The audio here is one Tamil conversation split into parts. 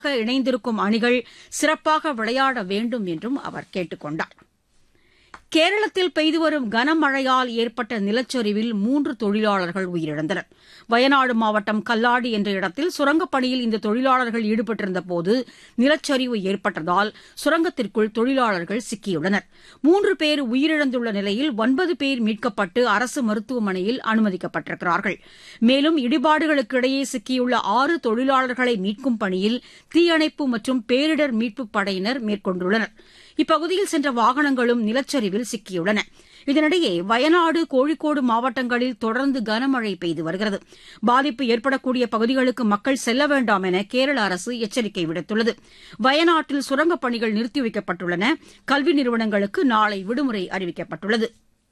இணைந்திருக்கும் அணிகள் சிறப்பாக விளையாட வேண்டும் என்றும் அவர் கேட்டுக் கொண்டார் கேரளத்தில் பெய்து வரும் கனமழையால் ஏற்பட்ட நிலச்சரிவில் மூன்று தொழிலாளர்கள் உயிரிழந்தனர் வயநாடு மாவட்டம் கல்லாடி என்ற இடத்தில் சுரங்கப் பணியில் இந்த தொழிலாளர்கள் ஈடுபட்டிருந்தபோது நிலச்சரிவு ஏற்பட்டதால் சுரங்கத்திற்குள் தொழிலாளர்கள் சிக்கியுள்ளனர் மூன்று பேர் உயிரிழந்துள்ள நிலையில் ஒன்பது பேர் மீட்கப்பட்டு அரசு மருத்துவமனையில் அனுமதிக்கப்பட்டிருக்கிறார்கள் மேலும் இடிபாடுகளுக்கு இடையே சிக்கியுள்ள ஆறு தொழிலாளர்களை மீட்கும் பணியில் தீயணைப்பு மற்றும் பேரிடர் மீட்புப் படையினர் மேற்கொண்டுள்ளனர் இப்பகுதியில் சென்ற வாகனங்களும் நிலச்சரிவில் சிக்கியுள்ளன இதனிடையே வயநாடு கோழிக்கோடு மாவட்டங்களில் தொடர்ந்து கனமழை பெய்து வருகிறது பாதிப்பு ஏற்படக்கூடிய பகுதிகளுக்கு மக்கள் செல்ல வேண்டாம் என கேரள அரசு எச்சரிக்கை விடுத்துள்ளது வயநாட்டில் சுரங்கப் பணிகள் நிறுத்தி வைக்கப்பட்டுள்ளன கல்வி நிறுவனங்களுக்கு நாளை விடுமுறை அறிவிக்கப்பட்டுள்ளது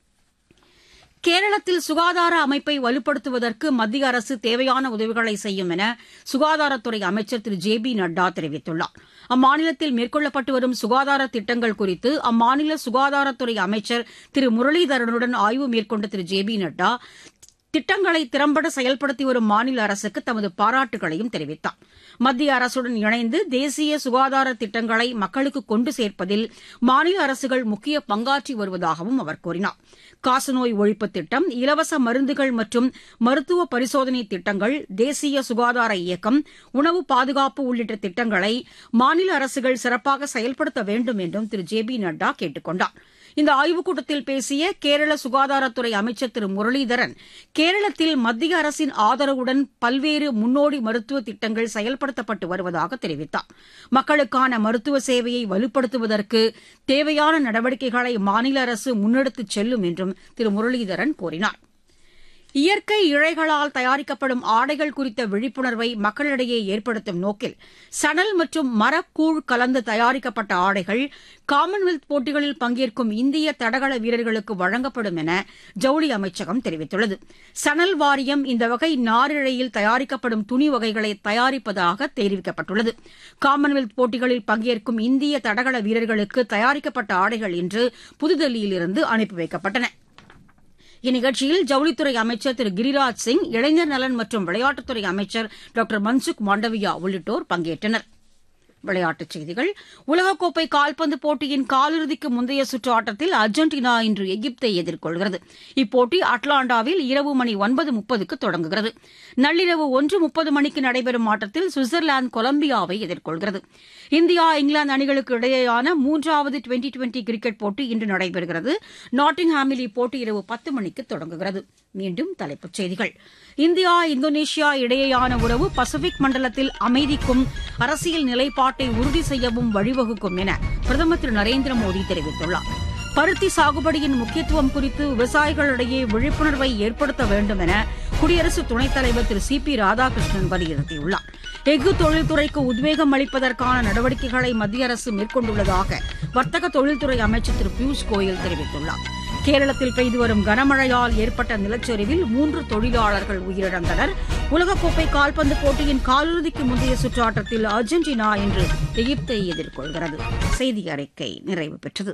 கேரளத்தில் சுகாதார அமைப்பை வலுப்படுத்துவதற்கு மத்திய அரசு தேவையான உதவிகளை செய்யும் என சுகாதாரத்துறை அமைச்சர் திரு ஜே பி நட்டா தெரிவித்துள்ளார் அம்மாநிலத்தில் மேற்கொள்ளப்பட்டு வரும் சுகாதார திட்டங்கள் குறித்து அம்மாநில சுகாதாரத்துறை அமைச்சர் திரு முரளிதரனுடன் ஆய்வு மேற்கொண்ட திரு ஜே பி நட்டா திட்டங்களை திறம்பட செயல்படுத்தி வரும் மாநில அரசுக்கு தமது பாராட்டுகளையும் தெரிவித்தார் மத்திய அரசுடன் இணைந்து தேசிய சுகாதார திட்டங்களை மக்களுக்கு கொண்டு சேர்ப்பதில் மாநில அரசுகள் முக்கிய பங்காற்றி வருவதாகவும் அவர் கூறினார் காசநோய் ஒழிப்பு திட்டம் இலவச மருந்துகள் மற்றும் மருத்துவ பரிசோதனை திட்டங்கள் தேசிய சுகாதார இயக்கம் உணவு பாதுகாப்பு உள்ளிட்ட திட்டங்களை மாநில அரசுகள் சிறப்பாக செயல்படுத்த வேண்டும் என்றும் திரு ஜே பி நட்டா கேட்டுக் கொண்டார் இந்த ஆய்வுக் கூட்டத்தில் பேசிய கேரள சுகாதாரத்துறை அமைச்சர் திரு முரளிதரன் கேரளத்தில் மத்திய அரசின் ஆதரவுடன் பல்வேறு முன்னோடி மருத்துவ திட்டங்கள் செயல்படுத்தப்பட்டு வருவதாக தெரிவித்தார் மக்களுக்கான மருத்துவ சேவையை வலுப்படுத்துவதற்கு தேவையான நடவடிக்கைகளை மாநில அரசு முன்னெடுத்துச் செல்லும் என்றும் திரு முரளிதரன் கூறினார் இயற்கை இழைகளால் தயாரிக்கப்படும் ஆடைகள் குறித்த விழிப்புணர்வை மக்களிடையே ஏற்படுத்தும் நோக்கில் சணல் மற்றும் மரக்கூழ் கலந்து தயாரிக்கப்பட்ட ஆடைகள் காமன்வெல்த் போட்டிகளில் பங்கேற்கும் இந்திய தடகள வீரர்களுக்கு வழங்கப்படும் என ஜவுளி அமைச்சகம் தெரிவித்துள்ளது சணல் வாரியம் இந்த வகை நாரிழையில் தயாரிக்கப்படும் துணி வகைகளை தயாரிப்பதாக தெரிவிக்கப்பட்டுள்ளது காமன்வெல்த் போட்டிகளில் பங்கேற்கும் இந்திய தடகள வீரர்களுக்கு தயாரிக்கப்பட்ட ஆடைகள் இன்று புதுதில்லியிலிருந்து அனுப்பி வைக்கப்பட்டன இந்நிகழ்ச்சியில் ஜவுளித்துறை அமைச்சர் திரு கிரிராஜ் சிங் இளைஞர் நலன் மற்றும் விளையாட்டுத்துறை அமைச்சர் டாக்டர் மன்சுக் மாண்டவியா உள்ளிட்டோர் பங்கேற்றனர் விளையாட்டுச் செய்திகள் உலகக்கோப்பை கால்பந்து போட்டியின் காலிறுதிக்கு முந்தைய சுற்று ஆட்டத்தில் அர்ஜென்டினா இன்று எகிப்தை எதிர்கொள்கிறது இப்போட்டி அட்லாண்டாவில் இரவு மணி ஒன்பது முப்பதுக்கு தொடங்குகிறது நள்ளிரவு ஒன்று முப்பது மணிக்கு நடைபெறும் ஆட்டத்தில் சுவிட்சர்லாந்து கொலம்பியாவை எதிர்கொள்கிறது இந்தியா இங்கிலாந்து அணிகளுக்கு இடையேயான மூன்றாவது டுவெண்டி டுவெண்டி கிரிக்கெட் போட்டி இன்று நடைபெறுகிறது நாட்டிங்ஹாமில் இப்போட்டி இரவு பத்து மணிக்கு தொடங்குகிறது மீண்டும் தலைப்புச் செய்திகள் இந்தியா இந்தோனேஷியா இடையேயான உறவு பசிபிக் மண்டலத்தில் அமைதிக்கும் அரசியல் நிலைப்பாட்டை உறுதி செய்யவும் வழிவகுக்கும் என பிரதமர் திரு நரேந்திர மோடி தெரிவித்துள்ளார் பருத்தி சாகுபடியின் முக்கியத்துவம் குறித்து விவசாயிகளிடையே விழிப்புணர்வை ஏற்படுத்த வேண்டும் என குடியரசு துணைத் தலைவர் திரு சி பி ராதாகிருஷ்ணன் வலியுறுத்தியுள்ளார் எஃகு தொழில்துறைக்கு உத்வேகம் அளிப்பதற்கான நடவடிக்கைகளை மத்திய அரசு மேற்கொண்டுள்ளதாக வர்த்தக தொழில்துறை அமைச்சர் திரு பியூஷ் கோயல் தெரிவித்துள்ளார் கேரளத்தில் பெய்து வரும் கனமழையால் ஏற்பட்ட நிலச்சரிவில் மூன்று தொழிலாளர்கள் உயிரிழந்தனர் உலகக்கோப்பை கால்பந்து போட்டியின் காலிறுதிக்கு முந்தைய சுற்று ஆட்டத்தில் அர்ஜென்டினா இன்று எகிப்தை எதிர்கொள்கிறது செய்தி அறிக்கை நிறைவு பெற்றது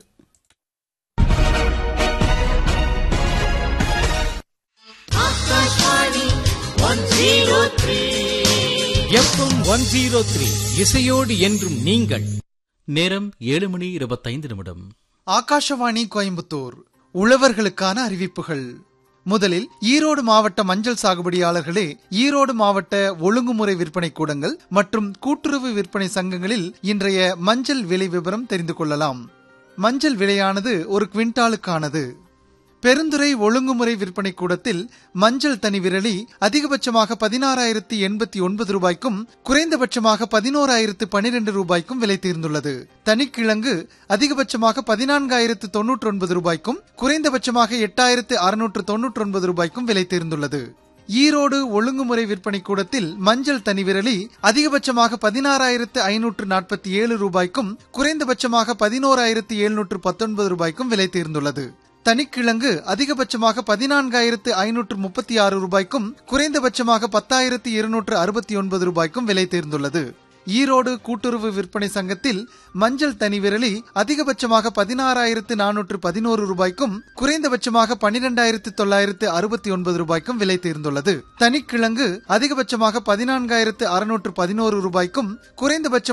எஃப்எம் ஒன் ஜீரோ த்ரீ இசையோடு என்றும் நீங்கள் நேரம் ஏழு மணி இருபத்தைந்து நிமிடம் ஆகாஷவாணி கோயம்புத்தூர் உழவர்களுக்கான அறிவிப்புகள் முதலில் ஈரோடு மாவட்ட மஞ்சள் சாகுபடியாளர்களே ஈரோடு மாவட்ட ஒழுங்குமுறை விற்பனை கூடங்கள் மற்றும் கூட்டுறவு விற்பனை சங்கங்களில் இன்றைய மஞ்சள் விலை விவரம் தெரிந்து கொள்ளலாம் மஞ்சள் விலையானது ஒரு குவிண்டாலுக்கானது பெருந்துறை ஒழுங்குமுறை விற்பனை கூடத்தில் மஞ்சள் தனி விரலி அதிகபட்சமாக பதினாறாயிரத்தி எண்பத்தி ஒன்பது ரூபாய்க்கும் குறைந்தபட்சமாக பதினோராயிரத்து பனிரெண்டு ரூபாய்க்கும் விலை தீர்ந்துள்ளது தனிக்கிழங்கு அதிகபட்சமாக பதினான்காயிரத்து தொன்னூற்றி ஒன்பது ரூபாய்க்கும் குறைந்தபட்சமாக எட்டாயிரத்து அறுநூற்று தொன்னூற்றி ஒன்பது ரூபாய்க்கும் விலை தீர்ந்துள்ளது ஈரோடு ஒழுங்குமுறை விற்பனை கூடத்தில் மஞ்சள் தனி விரலி அதிகபட்சமாக பதினாறாயிரத்து ஐநூற்று நாற்பத்தி ஏழு ரூபாய்க்கும் குறைந்தபட்சமாக பதினோராயிரத்து எழுநூற்று பத்தொன்பது ரூபாய்க்கும் விலை தீர்ந்துள்ளது தனிக்கிழங்கு அதிகபட்சமாக பதினான்காயிரத்து ஐநூற்று முப்பத்தி ஆறு ரூபாய்க்கும் குறைந்தபட்சமாக பத்தாயிரத்து இருநூற்று அறுபத்தி ஒன்பது ரூபாய்க்கும் விலை தேர்ந்துள்ளது ஈரோடு கூட்டுறவு விற்பனை சங்கத்தில் மஞ்சள் தனி விரலி அதிகபட்சமாக பதினாறாயிரத்து நானூற்று பதினோரு ரூபாய்க்கும் குறைந்தபட்சமாக பனிரெண்டாயிரத்து தொள்ளாயிரத்து அறுபத்தி ஒன்பது ரூபாய்க்கும் விலை தேர்ந்துள்ளது தனிக்கிழங்கு அதிகபட்சமாக பதினான்காயிரத்து அறுநூற்று பதினோரு ரூபாய்க்கும் குறைந்தபட்சம்